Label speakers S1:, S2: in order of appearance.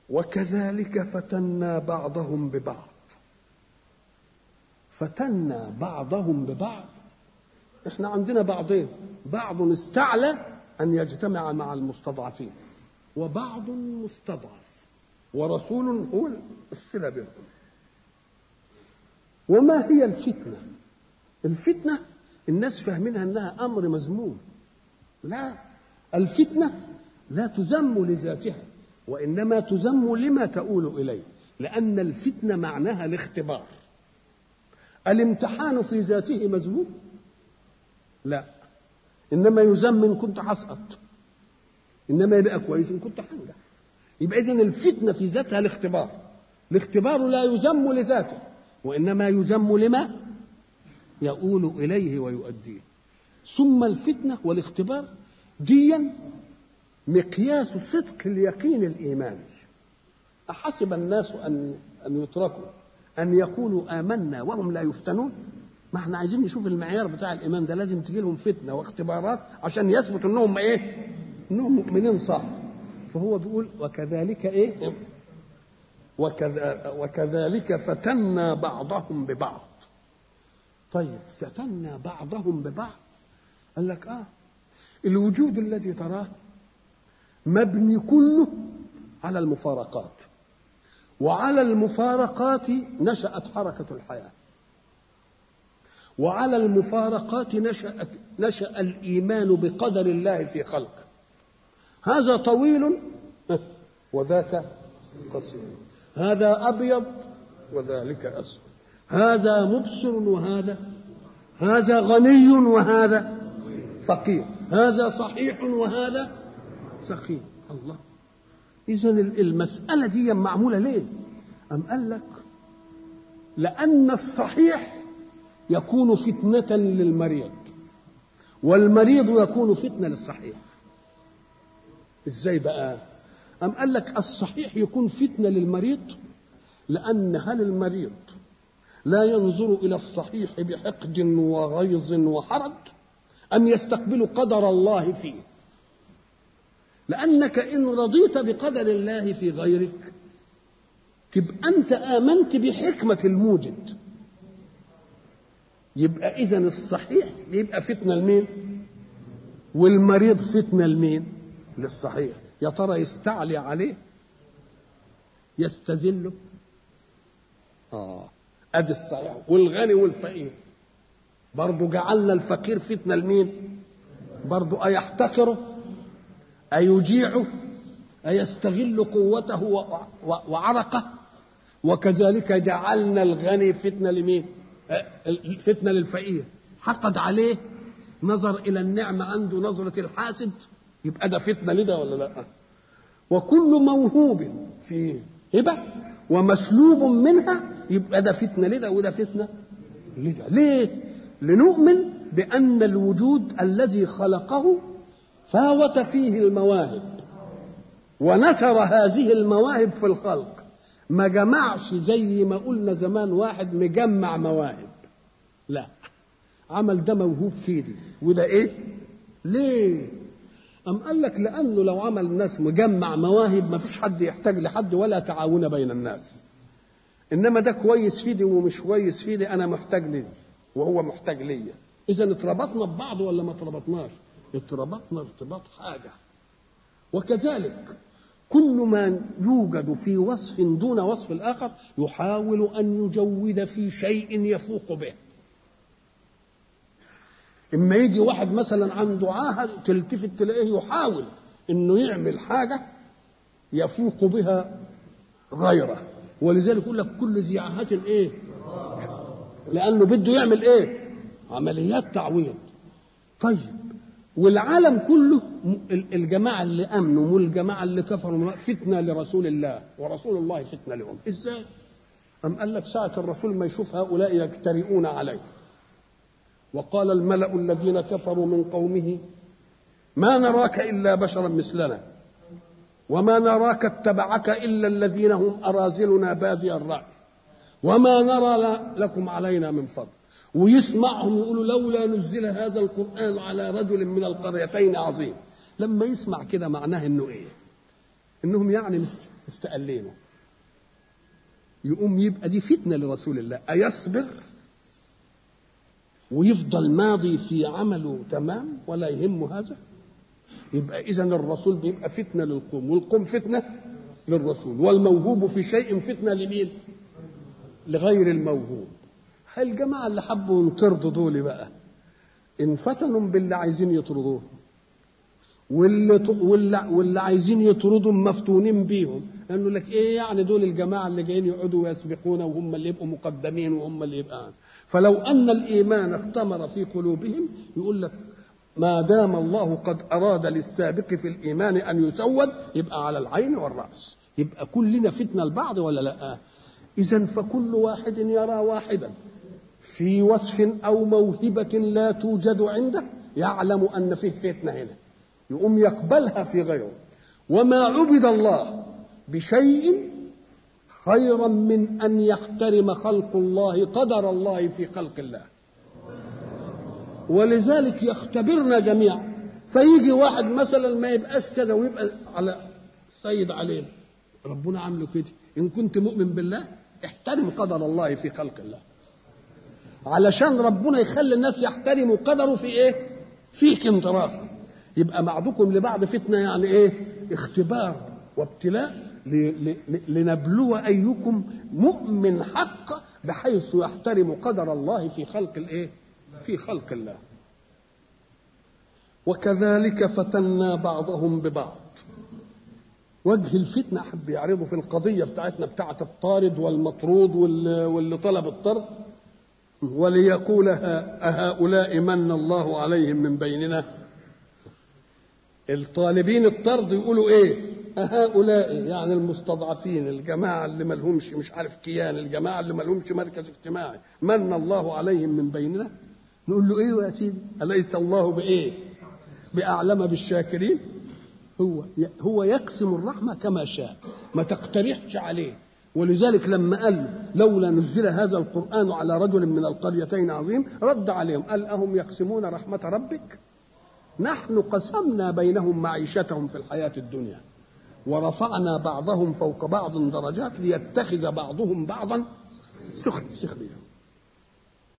S1: وكذلك فتنا بعضهم ببعض فتنا بعضهم ببعض احنا عندنا بعضين بعض استعلى ان يجتمع مع المستضعفين وبعض مستضعف ورسول هو الصله بينهم وما هي الفتنه الفتنه الناس فاهمينها انها امر مذموم لا الفتنه لا تذم لذاتها وانما تذم لما تؤول اليه لان الفتنه معناها الاختبار الامتحان في ذاته مذموم لا انما يذم ان كنت هسقط انما يبقى كويس ان كنت هنجح يبقى اذا الفتنه في ذاتها الاختبار الاختبار لا يذم لذاته وانما يذم لما يؤول اليه ويؤديه ثم الفتنه والاختبار ديا مقياس صدق اليقين الايماني احسب الناس ان ان يتركوا ان يقولوا امنا وهم لا يفتنون ما احنا عايزين نشوف المعيار بتاع الايمان ده لازم تجي لهم فتنه واختبارات عشان يثبت انهم ايه انهم مؤمنين صح فهو بيقول وكذلك ايه وكذا وكذلك فتنا بعضهم ببعض طيب فتنا بعضهم ببعض قال لك اه الوجود الذي تراه مبني كله على المفارقات وعلى المفارقات نشأت حركة الحياة وعلى المفارقات نشأت نشأ الإيمان بقدر الله في خلقه هذا طويل وذاك قصير هذا أبيض وذلك أسود هذا مبصر وهذا هذا غني وهذا فقير هذا صحيح وهذا سقيم الله إذا المسألة دي معمولة ليه؟ أم قال لك لأن الصحيح يكون فتنة للمريض والمريض يكون فتنة للصحيح ازاي بقى أم قال لك الصحيح يكون فتنة للمريض لأن هل المريض لا ينظر إلى الصحيح بحقد وغيظ وحرج أم يستقبل قدر الله فيه لأنك إن رضيت بقدر الله في غيرك تبقى أنت آمنت بحكمة الموجد يبقى إذا الصحيح يبقى فتنة لمين؟ والمريض فتنة لمين؟ للصحيح يا ترى يستعلي عليه يستذله آه أدي الصحيح والغني والفقير برضه جعلنا الفقير فتنة لمين؟ برضه أيحتقره أيجيعه أيستغل قوته وعرقه وكذلك جعلنا الغني فتنة لمين فتنة للفقير حقد عليه نظر إلى النعمة عنده نظرة الحاسد يبقى ده فتنة لده ولا لا وكل موهوب في هبة ومسلوب منها يبقى ده فتنة لده وده فتنة لده ليه لنؤمن بأن الوجود الذي خلقه فاوت فيه المواهب ونثر هذه المواهب في الخلق ما جمعش زي ما قلنا زمان واحد مجمع مواهب لا عمل ده موهوب فيه دي وده ايه ليه أم قال لك لأنه لو عمل الناس مجمع مواهب ما فيش حد يحتاج لحد ولا تعاون بين الناس إنما ده كويس في دي ومش كويس في دي أنا محتاج لي وهو محتاج ليا إذا اتربطنا ببعض ولا ما اتربطناش؟ ارتباطنا ارتباط حاجة وكذلك كل ما يوجد في وصف دون وصف الآخر يحاول أن يجود في شيء يفوق به إما يجي واحد مثلا عنده عاهة تلتفت تلاقيه يحاول إنه يعمل حاجة يفوق بها غيره ولذلك يقول لك كل ذي عاهة إيه؟ لأنه بده يعمل إيه؟ عمليات تعويض طيب والعالم كله الجماعة اللي أمنوا والجماعة اللي كفروا فتنة لرسول الله ورسول الله فتنة لهم إزاي؟ أم قال لك ساعة الرسول ما يشوف هؤلاء يجترئون عليه وقال الملأ الذين كفروا من قومه ما نراك إلا بشرا مثلنا وما نراك اتبعك إلا الذين هم أرازلنا بادي الرأي وما نرى لكم علينا من فضل ويسمعهم يقولوا لولا نزل هذا القرآن على رجل من القريتين عظيم لما يسمع كده معناه انه ايه انهم يعني استقلينه يقوم يبقى دي فتنة لرسول الله أيصبر ويفضل ماضي في عمله تمام ولا يهمه هذا يبقى إذا الرسول بيبقى فتنة للقوم والقوم فتنة للرسول والموهوب في شيء فتنة لمين لغير الموهوب الجماعة اللي حبوا ينطردوا دول بقى انفتنوا باللي عايزين يطردوه واللي واللي, واللي عايزين يطردوا مفتونين بيهم لانه لك ايه يعني دول الجماعه اللي جايين يقعدوا ويسبقونا وهم اللي يبقوا مقدمين وهم اللي يبقى فلو ان الايمان اختمر في قلوبهم يقول لك ما دام الله قد اراد للسابق في الايمان ان يسود يبقى على العين والراس يبقى كلنا فتنه البعض ولا لا اذا فكل واحد يرى واحدا في وصف او موهبه لا توجد عنده يعلم ان فيه فتنه هنا يقوم يقبلها في غيره وما عبد الله بشيء خيرا من ان يحترم خلق الله قدر الله في خلق الله ولذلك يختبرنا جميعا فيجي واحد مثلا ما يبقاش كذا ويبقى على سيد علينا ربنا عامله كده ان كنت مؤمن بالله احترم قدر الله في خلق الله علشان ربنا يخلي الناس يحترموا قدره في ايه فيك انت راسك يبقى بعضكم لبعض فتنه يعني ايه اختبار وابتلاء لنبلو ايكم مؤمن حق بحيث يحترم قدر الله في خلق الايه في خلق الله وكذلك فتنا بعضهم ببعض وجه الفتنة حب يعرضوا في القضية بتاعتنا بتاعة الطارد والمطرود واللي طلب الطرد وليقول أهؤلاء من الله عليهم من بيننا الطالبين الطرد يقولوا ايه هؤلاء يعني المستضعفين الجماعة اللي ما لهمش مش عارف كيان الجماعة اللي ما لهمش مركز اجتماعي من الله عليهم من بيننا نقول له ايه يا سيدي أليس الله بإيه بأعلم بالشاكرين هو هو يقسم الرحمة كما شاء ما تقترحش عليه ولذلك لما قال لولا نزل هذا القرآن على رجل من القريتين عظيم رد عليهم قال أهم يقسمون رحمة ربك نحن قسمنا بينهم معيشتهم في الحياة الدنيا ورفعنا بعضهم فوق بعض درجات ليتخذ بعضهم بعضا سخريا